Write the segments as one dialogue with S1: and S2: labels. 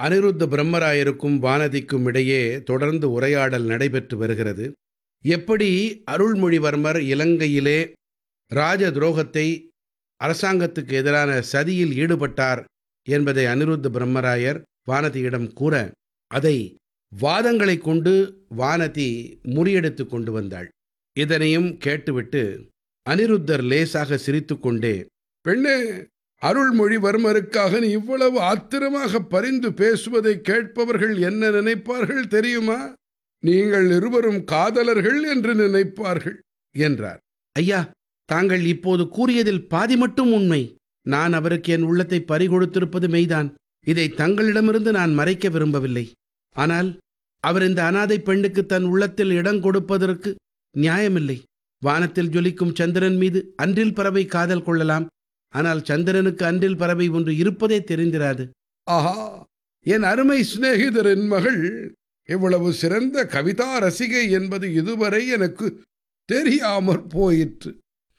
S1: அனிருத்த பிரம்மராயருக்கும் வானதிக்கும் இடையே தொடர்ந்து உரையாடல் நடைபெற்று வருகிறது எப்படி அருள்மொழிவர்மர் இலங்கையிலே ராஜ துரோகத்தை அரசாங்கத்துக்கு எதிரான சதியில் ஈடுபட்டார் என்பதை அனிருத்த பிரம்மராயர் வானதியிடம் கூற அதை வாதங்களைக் கொண்டு வானதி முறியடித்து கொண்டு வந்தாள் இதனையும் கேட்டுவிட்டு அனிருத்தர் லேசாக சிரித்துக்கொண்டே பெண்ணே அருள்மொழிவர்மருக்காக நீ இவ்வளவு ஆத்திரமாக பரிந்து பேசுவதை கேட்பவர்கள் என்ன நினைப்பார்கள் தெரியுமா நீங்கள் இருவரும் காதலர்கள் என்று நினைப்பார்கள் என்றார் ஐயா தாங்கள் இப்போது கூறியதில் பாதி மட்டும் உண்மை நான் அவருக்கு என் உள்ளத்தை பறிகொடுத்திருப்பது மெய்தான் இதை தங்களிடமிருந்து நான் மறைக்க விரும்பவில்லை ஆனால் அவர் இந்த அனாதை பெண்ணுக்கு தன் உள்ளத்தில் இடம் கொடுப்பதற்கு நியாயமில்லை வானத்தில் ஜொலிக்கும் சந்திரன் மீது அன்றில் பறவை காதல் கொள்ளலாம் ஆனால் சந்திரனுக்கு அன்றில் பறவை ஒன்று இருப்பதே தெரிந்திராது ஆஹா என் அருமை சிநேகிதரின் மகள் இவ்வளவு சிறந்த கவிதா ரசிகை என்பது இதுவரை எனக்கு தெரியாமற் போயிற்று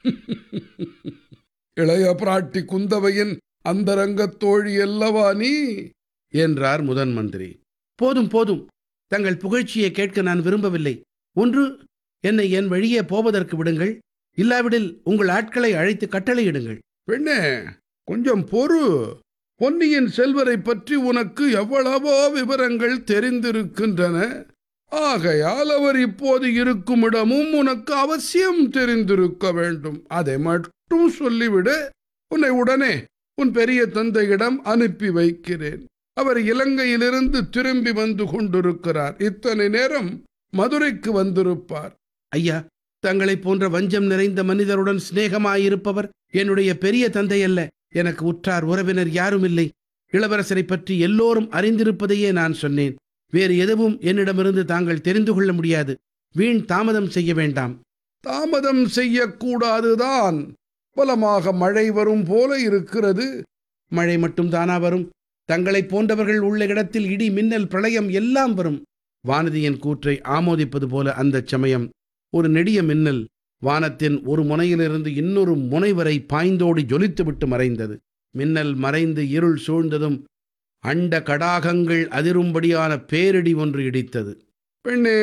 S1: இளைய பிராட்டி குந்தவையின் அந்தரங்கத் தோழி அல்லவா நீ என்றார் முதன் மந்திரி போதும் போதும் தங்கள் புகழ்ச்சியை கேட்க நான் விரும்பவில்லை ஒன்று என்னை என் வழியே போவதற்கு விடுங்கள் இல்லாவிடில் உங்கள் ஆட்களை அழைத்து கட்டளையிடுங்கள் பெண்ணே கொஞ்சம் பொறு பொன்னியின் செல்வரை பற்றி உனக்கு எவ்வளவோ விவரங்கள் தெரிந்திருக்கின்றன ஆகையால் அவர் இப்போது இருக்கும் இடமும் உனக்கு அவசியம் தெரிந்திருக்க வேண்டும் அதை மட்டும் சொல்லிவிடு உன்னை உடனே உன் பெரிய தந்தையிடம் அனுப்பி வைக்கிறேன் அவர் இலங்கையிலிருந்து திரும்பி வந்து கொண்டிருக்கிறார் இத்தனை நேரம் மதுரைக்கு வந்திருப்பார் ஐயா தங்களைப் போன்ற வஞ்சம் நிறைந்த மனிதருடன் சிநேகமாயிருப்பவர் என்னுடைய பெரிய தந்தை அல்ல எனக்கு உற்றார் உறவினர் யாரும் இல்லை இளவரசரை பற்றி எல்லோரும் அறிந்திருப்பதையே நான் சொன்னேன் வேறு எதுவும் என்னிடமிருந்து தாங்கள் தெரிந்து கொள்ள முடியாது வீண் தாமதம் செய்ய வேண்டாம் தாமதம் செய்யக்கூடாதுதான் பலமாக மழை வரும் போல இருக்கிறது மழை மட்டும் தானா வரும் தங்களைப் போன்றவர்கள் உள்ள இடத்தில் இடி மின்னல் பிரளயம் எல்லாம் வரும் வானதியின் கூற்றை ஆமோதிப்பது போல அந்தச் சமயம் ஒரு நெடிய மின்னல் வானத்தின் ஒரு முனையிலிருந்து இன்னொரு முனை வரை பாய்ந்தோடி ஜொலித்துவிட்டு மறைந்தது மின்னல் மறைந்து இருள் சூழ்ந்ததும் அண்ட கடாகங்கள் அதிரும்படியான பேரிடி ஒன்று இடித்தது பெண்ணே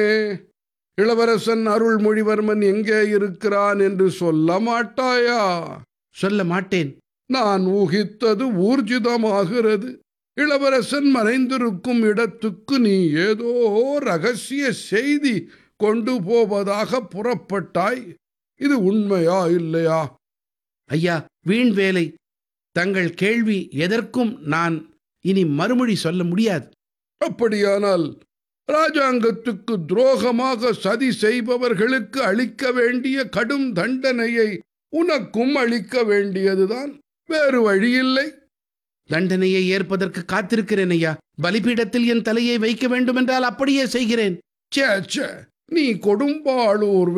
S1: இளவரசன் அருள்மொழிவர்மன் எங்கே இருக்கிறான் என்று சொல்ல மாட்டாயா சொல்ல மாட்டேன் நான் ஊகித்தது ஊர்ஜிதமாகிறது இளவரசன் மறைந்திருக்கும் இடத்துக்கு நீ ஏதோ ரகசிய செய்தி கொண்டு போவதாக புறப்பட்டாய் இது உண்மையா இல்லையா ஐயா வீண் வேலை தங்கள் கேள்வி எதற்கும் நான் இனி மறுமொழி சொல்ல முடியாது அப்படியானால் ராஜாங்கத்துக்கு துரோகமாக சதி செய்பவர்களுக்கு அளிக்க வேண்டிய கடும் தண்டனையை உனக்கும் அளிக்க வேண்டியதுதான் வேறு வழியில்லை தண்டனையை ஏற்பதற்கு காத்திருக்கிறேன் ஐயா பலிபீடத்தில் என் தலையை வைக்க வேண்டுமென்றால் அப்படியே செய்கிறேன் சே சே நீ கொடும்பாளூர்